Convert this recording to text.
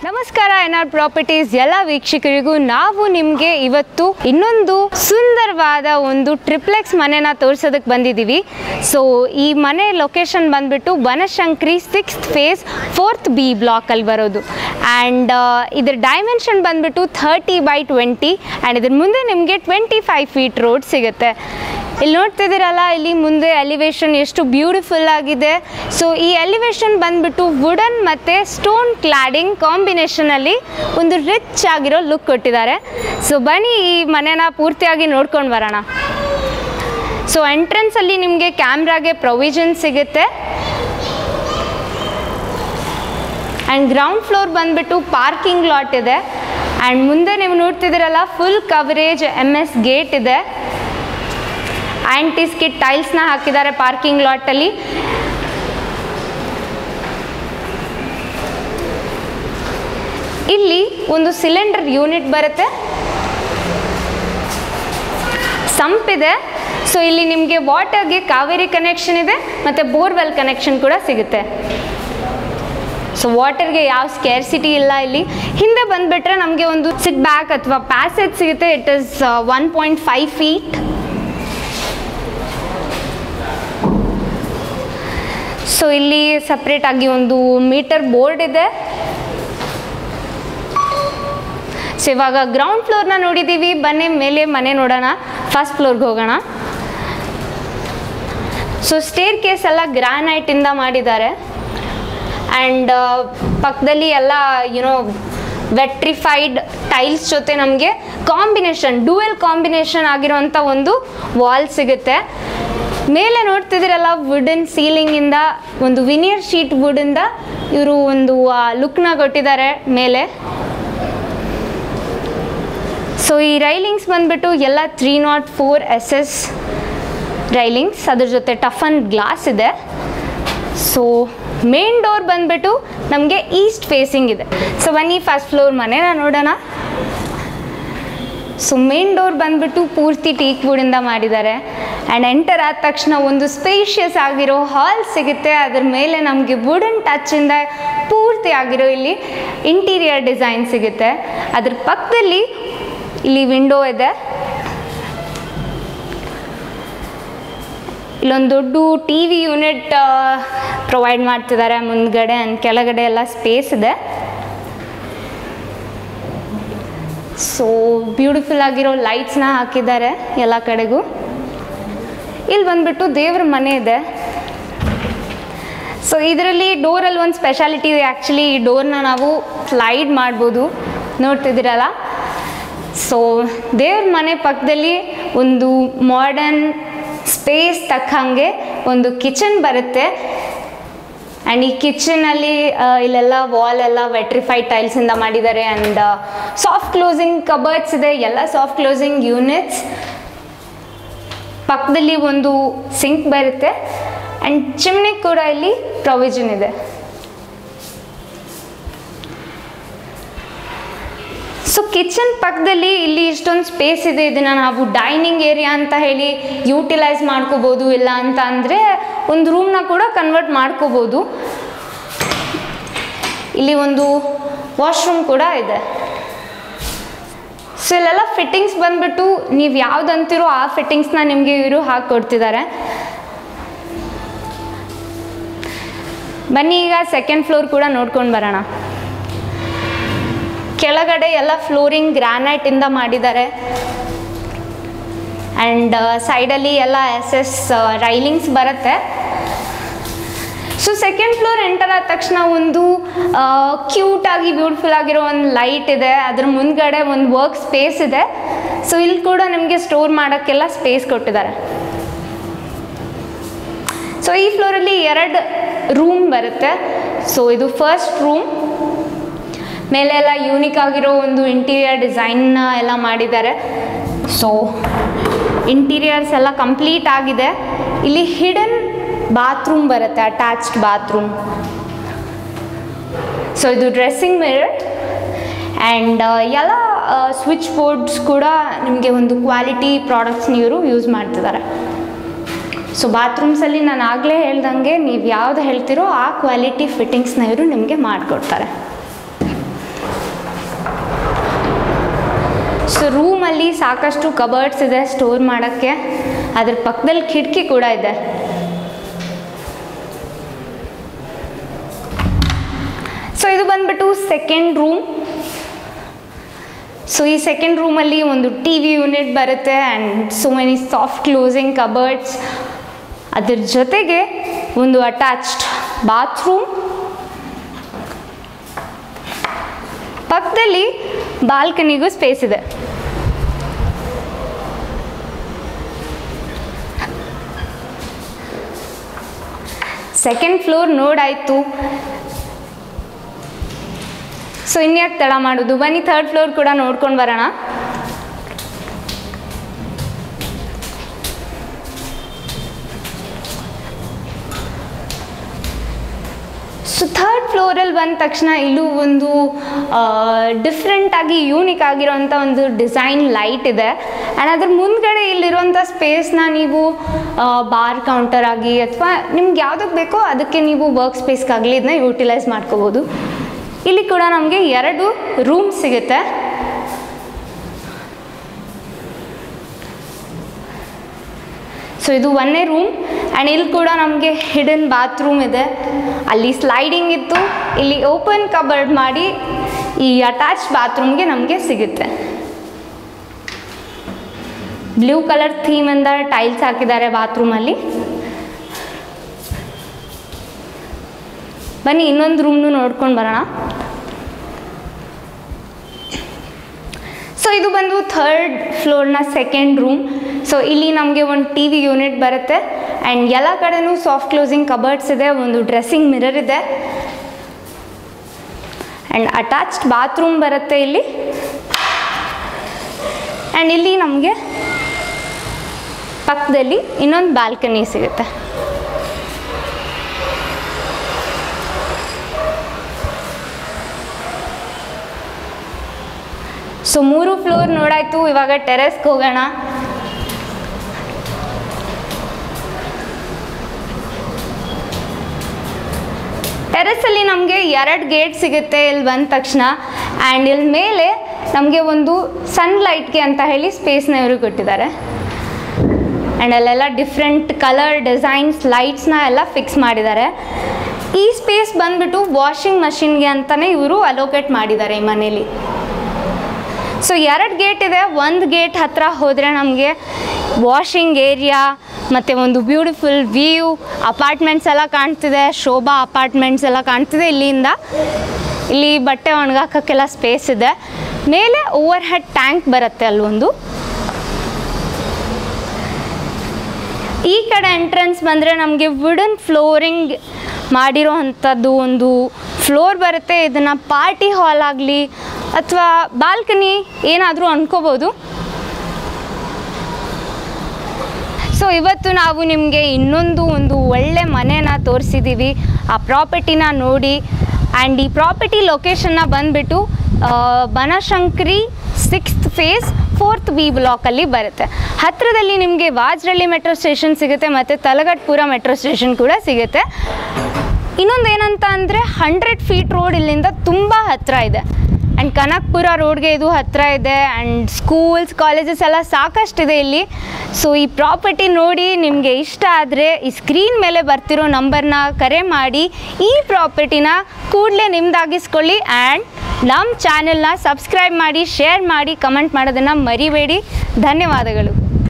ನಮಸ್ಕಾರ N R properties ಎಲ್ಲ ವೀಕ್ಷಕರಿಗೂ ನಾವು ನಿಮಗೆ ಇವತ್ತು ಇನ್ನೊಂದು ಸುಂದರವಾದ ಒಂದು ಟ್ರಿಪ್ಲೆಕ್ಸ್ ಮನೆನ ತೋರಿಸೋದಕ್ಕೆ ಬಂದಿದ್ದೀವಿ ಸೊ ಈ ಮನೆ ಲೊಕೇಶನ್ ಬಂದ್ಬಿಟ್ಟು Banashankari sixth phase fourth B ಬ್ಲಾಕಲ್ಲಿ ಬರೋದು ಆ್ಯಂಡ್ ಇದ್ರ ಡೈಮೆನ್ಷನ್ ಬಂದ್ಬಿಟ್ಟು ಥರ್ಟಿ ಬೈ ಟ್ವೆಂಟಿ ಆ್ಯಂಡ್ ಇದ್ರ ಮುಂದೆ ನಿಮಗೆ ಟ್ವೆಂಟಿ ಫೈವ್ ಫೀಟ್ ರೋಡ್ ಸಿಗುತ್ತೆ ಇಲ್ಲಿ ನೋಡ್ತಿದ್ದೀರಲ್ಲ ಇಲ್ಲಿ ಮುಂದೆ ಎಲಿವೇಶನ್ ಎಷ್ಟು ಬ್ಯೂಟಿಫುಲ್ ಆಗಿದೆ ಸೊ ಈ ಎಲಿವೇಶನ್ ಬಂದ್ಬಿಟ್ಟು ವುಡನ್ ಮತ್ತು ಸ್ಟೋನ್ ಕ್ಲಾಡಿಂಗ್ ಕಾಂಬಿನೇಷನಲ್ಲಿ ಒಂದು ರಿಚ್ ಆಗಿರೋ ಲುಕ್ ಕೊಟ್ಟಿದ್ದಾರೆ ಸೊ ಬನ್ನಿ ಈ ಮನೆನ ಪೂರ್ತಿಯಾಗಿ ನೋಡ್ಕೊಂಡು ಬರೋಣ ಸೊ ಎಂಟ್ರೆನ್ಸಲ್ಲಿ ನಿಮಗೆ ಕ್ಯಾಮ್ರಾಗೆ ಪ್ರೊವಿಷನ್ ಸಿಗುತ್ತೆ ಆ್ಯಂಡ್ ಗ್ರೌಂಡ್ ಫ್ಲೋರ್ ಬಂದ್ಬಿಟ್ಟು ಪಾರ್ಕಿಂಗ್ ಲಾಟ್ ಇದೆ ಆ್ಯಂಡ್ ಮುಂದೆ ನೀವು ನೋಡ್ತಿದ್ದೀರಲ್ಲ full coverage M S gate ಇದೆ ಆ್ಯಂಟಿ ಸ್ಕಿಟ್ ಟೈಲ್ಸ್ನ ಹಾಕಿದ್ದಾರೆ ಪಾರ್ಕಿಂಗ್ ಲಾಟಲ್ಲಿ ಇಲ್ಲಿ ಒಂದು ಸಿಲಿಂಡರ್ ಯೂನಿಟ್ ಬರುತ್ತೆ ಸಂಪ್ ಇದೆ ಸೊ ಇಲ್ಲಿ ನಿಮಗೆ ವಾಟರ್ಗೆ ಕಾವೇರಿ ಕನೆಕ್ಷನ್ ಇದೆ ಮತ್ತು ಬೋರ್ವೆಲ್ ಕನೆಕ್ಷನ್ ಕೂಡ ಸಿಗುತ್ತೆ ಸೊ ವಾಟರ್ಗೆ ಯಾವ ಸ್ಕೇರ್ಸಿಟಿ ಇಲ್ಲ ಇಲ್ಲಿ ಹಿಂದೆ ಬಂದುಬಿಟ್ರೆ ನಮಗೆ ಒಂದು ಸಿಟ್ ಬ್ಯಾಕ್ ಅಥವಾ ಪ್ಯಾಸೇಜ್ ಸಿಗುತ್ತೆ it is one point five feet so ಇಲ್ಲಿ ಸಪ್ರೇಟ್ ಆಗಿ ಒಂದು ಮೀಟರ್ ಬೋರ್ಡ್ ಇದೆ ಸೊ ಇವಾಗ ಗ್ರೌಂಡ್ ಫ್ಲೋರ್ನ ನೋಡಿದ್ದೀವಿ ಬನ್ನಿ ಮೇಲೆ ಮನೆ ನೋಡೋಣ ಫಸ್ಟ್ ಫ್ಲೋರ್ಗೆ ಹೋಗೋಣ ಸೊ ಸ್ಟೇರ್ ಕೇಸ್ ಎಲ್ಲ ಗ್ರಾನೈಟಿಂದ ಮಾಡಿದ್ದಾರೆ ಆ್ಯಂಡ್ ಪಕ್ಕದಲ್ಲಿ ಎಲ್ಲ ಯುನೋ ವೆಟ್ರಿಫೈಡ್ ಟೈಲ್ಸ್ ಜೊತೆ ನಮಗೆ ಕಾಂಬಿನೇಷನ್ ಡುವೆಲ್ ಕಾಂಬಿನೇಷನ್ ಆಗಿರೋಂಥ ಒಂದು ವಾಲ್ ಸಿಗುತ್ತೆ ಮೇಲೆ ನೋಡ್ತಿದ್ದೀರಲ್ಲ ವುಡನ್ ಸೀಲಿಂಗಿಂದ ಒಂದು ವಿನಿಯರ್ ಶೀಟ್ ವುಡಿಂದ ಇವರು ಒಂದು ಲುಕ್ನ ಕೊಟ್ಟಿದ್ದಾರೆ ಮೇಲೆ ಸೊ ಈ ರೈಲಿಂಗ್ಸ್ ಬಂದ್ಬಿಟ್ಟು ಎಲ್ಲ three naught four S S railings ಅದ್ರ ಜೊತೆ ಟಫನ್ ಗ್ಲಾಸ್ ಇದೆ ಸೊ ಮೇನ್ ಡೋರ್ ಬಂದ್ಬಿಟ್ಟು ನಮಗೆ ಈಸ್ಟ್ ಫೇಸಿಂಗ್ ಇದೆ ಸೊ ಬನ್ನಿ ಫಸ್ಟ್ ಫ್ಲೋರ್ ಮನೆನ ನೋಡೋಣ ಸೊ ಮೇನ್ ಡೋರ್ ಬಂದ್ಬಿಟ್ಟು ಪೂರ್ತಿ ಟೀಕ್ ವುಡಿಂದ ಮಾಡಿದ್ದಾರೆ ಆ್ಯಂಡ್ ಎಂಟರ್ ಆದ ತಕ್ಷಣ ಒಂದು ಸ್ಪೇಷಿಯಸ್ ಆಗಿರೋ ಹಾಲ್ ಸಿಗುತ್ತೆ ಅದ್ರ ಮೇಲೆ ನಮಗೆ ವುಡನ್ ಟಚ್ಚಿಂದ ಪೂರ್ತಿ ಆಗಿರೋ ಇಲ್ಲಿ ಇಂಟೀರಿಯರ್ ಡಿಸೈನ್ ಸಿಗುತ್ತೆ ಅದ್ರ ಪಕ್ಕದಲ್ಲಿ ಇಲ್ಲಿ ವಿಂಡೋ ಇದೆ ಇಲ್ಲೊಂದು ದೊಡ್ಡ ಟಿ ವಿ ಯೂನಿಟ್ ಪ್ರೊವೈಡ್ ಮಾಡ್ತಿದ್ದಾರೆ ಮುಂದ್ಗಡೆ ಆ್ಯಂಡ್ ಕೆಳಗಡೆ ಎಲ್ಲ ಸ್ಪೇಸ್ ಇದೆ ಸೊ ಬ್ಯೂಟಿಫುಲ್ ಆಗಿರೋ ಲೈಟ್ಸ್ನ ಹಾಕಿದ್ದಾರೆ ಎಲ್ಲ ಕಡೆಗೂ ಇಲ್ಲಿ ಬಂದ್ಬಿಟ್ಟು ದೇವ್ರ ಮನೆ ಇದೆ ಸೊ ಇದರಲ್ಲಿ ಡೋರಲ್ಲಿ ಒಂದು ಸ್ಪೆಷಾಲಿಟಿ ಇದೆ ಆ್ಯಕ್ಚುಲಿ ಈ ಡೋರ್ನ ನಾವು ಸ್ಲೈಡ್ ಮಾಡ್ಬೋದು ನೋಡ್ತಿದ್ದೀರಲ್ಲ ಸೊ ದೇವ್ರ ಮನೆ ಪಕ್ಕದಲ್ಲಿ ಒಂದು ಮಾಡರ್ನ್ ಸ್ಪೇಸ್ ತಕ್ಕಂಗೆ ಒಂದು ಕಿಚನ್ ಬರುತ್ತೆ ಆ್ಯಂಡ್ ಈ ಕಿಚನಲ್ಲಿ ಇಲ್ಲೆಲ್ಲ ವಾಲ್ ಎಲ್ಲ ವೆಟ್ರಿಫೈಡ್ ಟೈಲ್ಸಿಂದ ಮಾಡಿದ್ದಾರೆ ಆ್ಯಂಡ್ ಸಾಫ್ಟ್ ಕ್ಲೋಸಿಂಗ್ ಕಬರ್ಡ್ಸ್ ಇದೆ ಎಲ್ಲ ಸಾಫ್ಟ್ ಕ್ಲೋಸಿಂಗ್ ಯೂನಿಟ್ಸ್ ಪಕ್ಕದಲ್ಲಿ ಒಂದು ಸಿಂಕ್ ಬರುತ್ತೆ ಆ್ಯಂಡ್ ಚಿಮ್ನಿ ಕೂಡ ಇಲ್ಲಿ ಪ್ರೊವಿಷನ್ ಇದೆ ಸೊ ಕಿಚನ್ ಪಕ್ಕದಲ್ಲಿ ಇಲ್ಲಿ ಇಷ್ಟೊಂದು ಸ್ಪೇಸ್ ಇದೆ ಇದನ್ನು ನಾವು ಡೈನಿಂಗ್ ಏರಿಯಾ ಅಂತ ಹೇಳಿ ಯೂಟಿಲೈಸ್ ಮಾಡ್ಕೋಬೋದು ಇಲ್ಲ ಅಂತ ಅಂದರೆ ಒಂದು ರೂಮ್ನ ಕೂಡ ಕನ್ವರ್ಟ್ ಮಾಡ್ಕೋಬೋದು ಇಲ್ಲಿ ಒಂದು ವಾಶ್ರೂಮ್ ಕೂಡ ಇದೆ ಸೊ ಇಲ್ಲೆಲ್ಲ ಫಿಟ್ಟಿಂಗ್ಸ್ ಬಂದ್ಬಿಟ್ಟು ನೀವು ಯಾವ್ದಂತೀರೋ ಆ ಫಿಟ್ಟಿಂಗ್ಸ್ನ ನಿಮಗೆ ಇವರು ಹಾಕ್ಕೊಡ್ತಿದ್ದಾರೆ ಬನ್ನಿ ಈಗ ಸೆಕೆಂಡ್ ಫ್ಲೋರ್ ಕೂಡ ನೋಡ್ಕೊಂಡು ಬರೋಣ ಕೆಳಗಡೆ ಎಲ್ಲ ಫ್ಲೋರಿಂಗ್ ಗ್ರಾನೈಟಿಂದ ಮಾಡಿದ್ದಾರೆ ಆ್ಯಂಡ್ ಸೈಡಲ್ಲಿ ಎಲ್ಲ ಎಸ್ ಎಸ್ ರೈಲಿಂಗ್ಸ್ ಬರುತ್ತೆ ಸೊ ಸೆಕೆಂಡ್ ಫ್ಲೋರ್ ಎಂಟರ್ ಆದ ತಕ್ಷಣ ಒಂದು ಕ್ಯೂಟಾಗಿ ಬ್ಯೂಟಿಫುಲ್ ಆಗಿರೋ ಒಂದು ಲೈಟ್ ಇದೆ ಅದ್ರ ಮುಂದ್ಗಡೆ ಒಂದು ವರ್ಕ್ ಸ್ಪೇಸ್ ಇದೆ ಸೊ ಇಲ್ಲಿ ಕೂಡ ನಿಮಗೆ ಸ್ಟೋರ್ ಮಾಡೋಕ್ಕೆಲ್ಲ ಸ್ಪೇಸ್ ಕೊಟ್ಟಿದ್ದಾರೆ ಸೊ ಈ ಫ್ಲೋರಲ್ಲಿ ಎರಡು ರೂಮ್ ಬರುತ್ತೆ ಸೊ ಇದು ಫಸ್ಟ್ ರೂಮ್ ಮೇಲೆ ಎಲ್ಲ ಯೂನಿಕ್ ಆಗಿರೋ ಒಂದು ಇಂಟೀರಿಯರ್ ಡಿಸೈನ್ನ ಎಲ್ಲ ಮಾಡಿದ್ದಾರೆ ಸೊ ಇಂಟೀರಿಯರ್ಸ್ ಎಲ್ಲ ಕಂಪ್ಲೀಟ್ ಆಗಿದೆ ಇಲ್ಲಿ ಹಿಡನ್ ಬಾತ್ರೂಮ್ ಬರುತ್ತೆ ಅಟ್ಯಾಚ್ಡ್ ಬಾತ್ರೂಮ್ ಸೊ ಇದು ಡ್ರೆಸ್ಸಿಂಗ್ ಮಿರರ್ ಆ್ಯಂಡ್ ಎಲ್ಲ ಸ್ವಿಚ್ ಬೋರ್ಡ್ಸ್ ಕೂಡ ನಿಮಗೆ ಒಂದು ಕ್ವಾಲಿಟಿ ಪ್ರಾಡಕ್ಟ್ಸ್ನ ಇವರು ಯೂಸ್ ಮಾಡ್ತಿದ್ದಾರೆ ಸೊ ಬಾತ್ರೂಮ್ಸಲ್ಲಿ ನಾನು ಆಗಲೇ ಹೇಳ್ದಂಗೆ ನೀವು ಯಾವ್ದು ಹೇಳ್ತೀರೋ ಆ ಕ್ವಾಲಿಟಿ ಫಿಟ್ಟಿಂಗ್ಸ್ನ ಇವರು ನಿಮಗೆ ಮಾಡಿಕೊಡ್ತಾರೆ ಸೊ ರೂಮಲ್ಲಿ ಸಾಕಷ್ಟು ಕಬರ್ಡ್ಸ್ ಇದೆ ಸ್ಟೋರ್ ಮಾಡೋಕ್ಕೆ ಅದ್ರ ಪಕ್ಕದಲ್ಲಿ ಕಿಟಕಿ ಕೂಡ ಇದೆ ಸೊ ಇದು ಬಂದ್ಬಿಟ್ಟು ಸೆಕೆಂಡ್ ರೂಮ್ ಸೊ ಈ ಸೆಕೆಂಡ್ ರೂಮಲ್ಲಿ ಒಂದು ಟಿ ವಿ ಯೂನಿಟ್ ಬರುತ್ತೆ and so many soft closing cupboards ಅದ್ರ ಜೊತೆಗೆ ಒಂದು ಅಟ್ಯಾಚ್ಡ್ ಬಾತ್ರೂಮ್ ಪಕ್ಕದಲ್ಲಿ ಬಾಲ್ಕನಿಗೂ ಸ್ಪೇಸ್ ಇದೆ ಸೆಕೆಂಡ್ ಫ್ಲೋರ್ ನೋಡಾಯಿತು ಸೊ ಇನ್ಯಾಕೆ ತಡ ಮಾಡೋದು ಬನ್ನಿ ಥರ್ಡ್ ಫ್ಲೋರ್ ಕೂಡ ನೋಡ್ಕೊಂಡು ಬರೋಣ ಸೊ ಥರ್ಡ್ ಫ್ಲೋರಲ್ಲಿ ಬಂದ ತಕ್ಷಣ ಇಲ್ಲೂ ಒಂದು ಡಿಫ್ರೆಂಟಾಗಿ ಯೂನಿಕ್ ಆಗಿರೋಂಥ ಒಂದು ಡಿಸೈನ್ ಲೈಟ್ ಇದೆ ಆ್ಯಂಡ್ ಅದ್ರ ಮುಂದ್ಗಡೆ ಇಲ್ಲಿರುವಂಥ ಸ್ಪೇಸ್ನ ನೀವು ಬಾರ್ ಕೌಂಟರ್ ಆಗಿ ಅಥವಾ ನಿಮ್ಗೆ ಯಾವುದಕ್ಕೆ ಬೇಕೋ ಅದಕ್ಕೆ ನೀವು ವರ್ಕ್ ಸ್ಪೇಸ್ಗಾಗಲಿ ಇದನ್ನ ಯೂಟಿಲೈಸ್ ಮಾಡ್ಕೋಬೋದು ಇಲ್ಲಿ ಕೂಡ ನಮಗೆ ಎರಡು ರೂಮ್ ಸಿಗುತ್ತೆ ಸೊ ಇದು ಒಂದೇ ರೂಮ್ ಆ್ಯಂಡ್ ಇಲ್ಲಿ ಕೂಡ ನಮಗೆ ಹಿಡನ್ ಬಾತ್ರೂಮ್ ಇದೆ ಅಲ್ಲಿ ಸ್ಲೈಡಿಂಗ್ ಇತ್ತು ಇಲ್ಲಿ ಓಪನ್ ಕಬರ್ಡ್ ಮಾಡಿ ಈ ಅಟ್ಯಾಚ್ ಬಾತ್ರೂಮ್ಗೆ ನಮಗೆ ಸಿಗುತ್ತೆ ಬ್ಲೂ ಕಲರ್ ಥೀಮಿಂದ ಟೈಲ್ಸ್ ಹಾಕಿದ್ದಾರೆ ಬಾತ್ರೂಮಲ್ಲಿ ಬನ್ನಿ ಇನ್ನೊಂದು ರೂಮ್ನು ನೋಡ್ಕೊಂಡು ಬರೋಣ ಸೊ ಇದು ಬಂದು ಥರ್ಡ್ ಫ್ಲೋರ್ನ ಸೆಕೆಂಡ್ ರೂಮ್ ಸೊ ಇಲ್ಲಿ ನಮಗೆ ಒಂದು ಟಿ ವಿ ಯೂನಿಟ್ ಬರುತ್ತೆ ಆ್ಯಂಡ್ ಎಲ್ಲ ಕಡೆನೂ ಸಾಫ್ಟ್ ಕ್ಲೋಸಿಂಗ್ ಕಬರ್ಡ್ಸ್ ಇದೆ ಒಂದು ಡ್ರೆಸ್ಸಿಂಗ್ ಮಿರರ್ ಇದೆ ಆ್ಯಂಡ್ ಅಟ್ಯಾಚ್ಡ್ ಬಾತ್ರೂಮ್ ಬರುತ್ತೆ ಇಲ್ಲಿ ಆ್ಯಂಡ್ ಇಲ್ಲಿ ನಮಗೆ ಪಕ್ಕದಲ್ಲಿ ಇನ್ನೊಂದು ಬಾಲ್ಕನಿ ಸಿಗುತ್ತೆ ಸೊ ಮೂರು ಫ್ಲೋರ್ ನೋಡಾಯ್ತು ಇವಾಗ ಟೆರೆಸ್ಗೆ ಹೋಗೋಣ ಟೆರೆಸಲ್ಲಿ ನಮಗೆ ಎರಡು ಗೇಟ್ ಸಿಗುತ್ತೆ ಇಲ್ಲಿ ಬಂದ ತಕ್ಷಣ ಆ್ಯಂಡ್ ಇಲ್ಲಿ ಮೇಲೆ ನಮಗೆ ಒಂದು ಸನ್ಲೈಟ್ಗೆ ಅಂತ ಹೇಳಿ ಸ್ಪೇಸ್ನ ಇವರು ಕೊಟ್ಟಿದ್ದಾರೆ ಆ್ಯಂಡ್ ಅಲ್ಲೆಲ್ಲ ಡಿಫ್ರೆಂಟ್ ಕಲರ್ ಡಿಸೈನ್ಸ್ ಲೈಟ್ಸ್ನ ಎಲ್ಲ ಫಿಕ್ಸ್ ಮಾಡಿದ್ದಾರೆ ಈ ಸ್ಪೇಸ್ ಬಂದ್ಬಿಟ್ಟು ವಾಷಿಂಗ್ ಮಷಿನ್ಗೆ ಅಂತಲೇ ಇವರು ಅಲೋಕೇಟ್ ಮಾಡಿದ್ದಾರೆ ಈ ಮನೇಲಿ ಸೊ ಎರಡು ಗೇಟ್ ಇದೆ ಒಂದು ಗೇಟ್ ಹತ್ರ ಹೋದರೆ ನಮಗೆ ವಾಷಿಂಗ್ ಏರಿಯಾ ಮತ್ತು ಒಂದು ಬ್ಯೂಟಿಫುಲ್ ವ್ಯೂ ಅಪಾರ್ಟ್ಮೆಂಟ್ಸ್ ಎಲ್ಲ ಕಾಣ್ತಿದೆ ಶೋಭಾ ಅಪಾರ್ಟ್ಮೆಂಟ್ಸ್ ಎಲ್ಲ ಕಾಣ್ತಿದೆ ಇಲ್ಲಿಂದ ಇಲ್ಲಿ ಬಟ್ಟೆ ಒಣಗಾಕೋಕ್ಕೆಲ್ಲ ಸ್ಪೇಸ್ ಇದೆ ಮೇಲೆ ಓವರ್ ಹೆಡ್ ಟ್ಯಾಂಕ್ ಬರುತ್ತೆ ಅಲ್ಲೊಂದು ಈ ಕಡೆ ಎಂಟ್ರೆನ್ಸ್ ಬಂದರೆ ನಮಗೆ ವುಡನ್ ಫ್ಲೋರಿಂಗ್ ಮಾಡಿರೋ ಅಂಥದ್ದು ಒಂದು ಫ್ಲೋರ್ ಬರುತ್ತೆ ಇದನ್ನು ಪಾರ್ಟಿ ಹಾಲ್ ಆಗಲಿ ಅಥವಾ ಬಾಲ್ಕನಿ ಏನಾದರೂ ಅನ್ಕೋಬೋದು ಸೊ ಇವತ್ತು ನಾವು ನಿಮಗೆ ಇನ್ನೊಂದು ಒಂದು ಒಳ್ಳೆ ಮನೆನ ತೋರಿಸಿದ್ದೀವಿ ಆ ಪ್ರಾಪರ್ಟಿನ ನೋಡಿ ಆ್ಯಂಡ್ ಈ ಪ್ರಾಪರ್ಟಿ ಲೊಕೇಶನ್ನ ಬಂದುಬಿಟ್ಟು Banashankari sixth phase fourth B ಬ್ಲಾಕಲ್ಲಿ ಬರುತ್ತೆ ಹತ್ತಿರದಲ್ಲಿ ನಿಮಗೆ ವಾಜ್ರಳ್ಳಿ ಮೆಟ್ರೋ ಸ್ಟೇಷನ್ ಸಿಗುತ್ತೆ ಮತ್ತು ತಲಗಟ್ಪುರ ಮೆಟ್ರೋ ಸ್ಟೇಷನ್ ಕೂಡ ಸಿಗುತ್ತೆ ಇನ್ನೊಂದು ಏನಂತ ಅಂದರೆ ಹಂಡ್ರೆಡ್ ಫೀಟ್ ರೋಡ್ ಇಲ್ಲಿಂದ ತುಂಬ ಹತ್ತಿರ ಇದೆ ಆ್ಯಂಡ್ ಕನಕ್ಪುರ ರೋಡ್ಗೆ ಇದು ಹತ್ತಿರ ಇದೆ ಆ್ಯಂಡ್ ಸ್ಕೂಲ್ಸ್ ಕಾಲೇಜಸ್ ಎಲ್ಲ ಸಾಕಷ್ಟಿದೆ ಇಲ್ಲಿ ಸೊ ಈ ಪ್ರಾಪರ್ಟಿ ನೋಡಿ ನಿಮಗೆ ಇಷ್ಟ ಆದರೆ ಈ ಸ್ಕ್ರೀನ್ ಮೇಲೆ ಬರ್ತಿರೋ ನಂಬರ್ನ ಕರೆ ಮಾಡಿ ಈ ಪ್ರಾಪರ್ಟಿನ ಕೂಡಲೇ ನಿಮ್ದಾಗಿಸ್ಕೊಳ್ಳಿ ಆ್ಯಂಡ್ ನಮ್ಮ ಚಾನೆಲ್ನ ಸಬ್ಸ್ಕ್ರೈಬ್ ಮಾಡಿ ಶೇರ್ ಮಾಡಿ ಕಮೆಂಟ್ ಮಾಡೋದನ್ನು ಮರಿಬೇಡಿ ಧನ್ಯವಾದಗಳು